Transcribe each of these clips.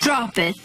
Drop it.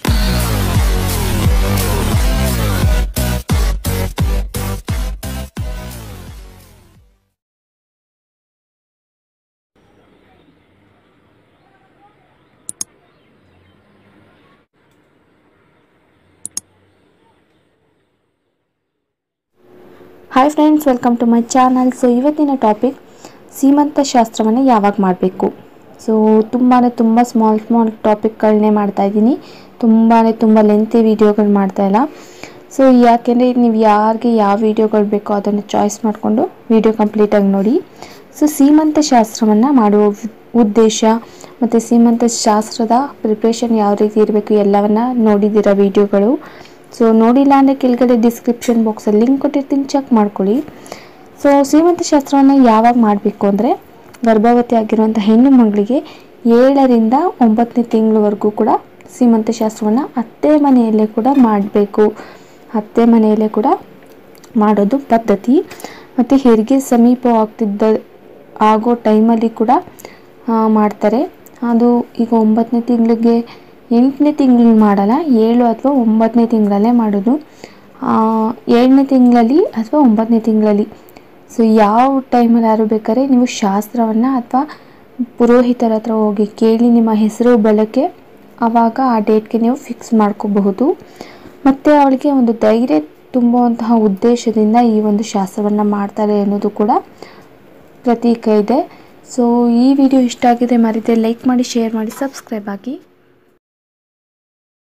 Hi friends welcome to my channel so ಇವತ್ತಿನ topic ಸೀಮಂತ ಶಾಸ್ತ್ರವನ್ನು ಯಾವಾಗ ಮಾಡಬೇಕು ಸೊ ತುಂಬಾ ತುಂಬ ಸ್ಮಾಲ್ ಸ್ಮಾಲ್ ಟಾಪಿಕ್ಗಳನ್ನೇ ಮಾಡ್ತಾ ಇದ್ದೀನಿ ತುಂಬಾ ತುಂಬ ಲೆಂತಿ ವೀಡಿಯೋಗಳು ಮಾಡ್ತಾ ಇಲ್ಲ ಸೊ ಯಾಕೆಂದರೆ ನೀವು ಯಾರಿಗೆ ಯಾವ ವೀಡಿಯೋಗಳು ಬೇಕೋ ಅದನ್ನು ಚಾಯ್ಸ್ ಮಾಡಿಕೊಂಡು ವೀಡಿಯೋ ಕಂಪ್ಲೀಟಾಗಿ ನೋಡಿ ಸೊ ಸೀಮಂತ ಶಾಸ್ತ್ರವನ್ನು ಮಾಡುವ ಉದ್- ಉದ್ದೇಶ ಮತ್ತು ಸೀಮಂತ ಶಾಸ್ತ್ರದ ಪ್ರಿಪ್ರೇಷನ್ ಯಾವ ರೀತಿ ಇರಬೇಕು ಎಲ್ಲವನ್ನ ನೋಡಿದ್ದೀರ ವೀಡಿಯೋಗಳು ಸೊ ನೋಡಿಲ್ಲ ಅಂದರೆ ಕೆಳಗಡೆ ಡಿಸ್ಕ್ರಿಪ್ಷನ್ ಬಾಕ್ಸಲ್ಲಿ ಲಿಂಕ್ ಕೊಟ್ಟಿರ್ತೀನಿ ಚೆಕ್ ಮಾಡ್ಕೊಳ್ಳಿ ಸೊ ಸೀಮಂತ ಶಾಸ್ತ್ರವನ್ನು ಯಾವಾಗ ಮಾಡಬೇಕು ಅಂದರೆ ಗರ್ಭವತಿ ಆಗಿರುವಂಥ ಹೆಣ್ಣು ಮಗಳಿಗೆ ಏಳರಿಂದ ಒಂಬತ್ತನೇ ತಿಂಗಳವರೆಗೂ ಕೂಡ ಸೀಮಂತ ಶಾಸ್ತ್ರವನ್ನು ಅತ್ತೆ ಮನೆಯಲ್ಲೇ ಕೂಡ ಮಾಡಬೇಕು ಅತ್ತೆ ಮನೆಯಲ್ಲೇ ಕೂಡ ಮಾಡೋದು ಪದ್ಧತಿ ಮತ್ತು ಹೆರಿಗೆ ಸಮೀಪವಾಗ್ತಿದ್ದ ಆಗೋ ಟೈಮಲ್ಲಿ ಕೂಡ ಆ, ಮಾಡ್ತಾರೆ ಅದು ಈಗ ಒಂಬತ್ತನೇ ತಿಂಗಳಿಗೆ ಎಂಟನೇ ತಿಂಗಳು ಮಾಡಲ್ಲ ಏಳು ಅಥವಾ ಒಂಬತ್ತನೇ ತಿಂಗಳಲ್ಲೇ ಮಾಡೋದು ಆ, ಏಳನೇ ತಿಂಗಳಲ್ಲಿ ಅಥವಾ ಒಂಬತ್ತನೇ ತಿಂಗಳಲ್ಲಿ ಸೊ ಯಾವ ಟೈಮಲ್ಲಿ ಯಾರು ಬೇಕಾದ್ರೆ ನೀವು ಶಾಸ್ತ್ರವನ್ನು ಅಥವಾ ಪುರೋಹಿತರ ಹತ್ರ ಹೋಗಿ ಕೇಳಿ ನಿಮ್ಮ ಹೆಸರು ಬಳಕೆ ಆವಾಗ ಆ ಡೇಟ್ಗೆ ನೀವು ಫಿಕ್ಸ್ ಮಾಡ್ಕೋಬಹುದು ಮತ್ತು ಅವಳಿಗೆ ಒಂದು ಧೈರ್ಯ ತುಂಬುವಂತಹ ಉದ್ದೇಶದಿಂದ ಈ ಒಂದು ಶಾಸ್ತ್ರವನ್ನು ಮಾಡ್ತಾರೆ ಅನ್ನೋದು ಕೂಡ ಪ್ರತೀಕ ಇದೆ ಸೊ ಈ ವಿಡಿಯೋ ಇಷ್ಟ ಆಗಿದೆ ಮರಿದೆ ಲೈಕ್ ಮಾಡಿ ಶೇರ್ ಮಾಡಿ ಸಬ್ಸ್ಕ್ರೈಬ್ ಆಗಿ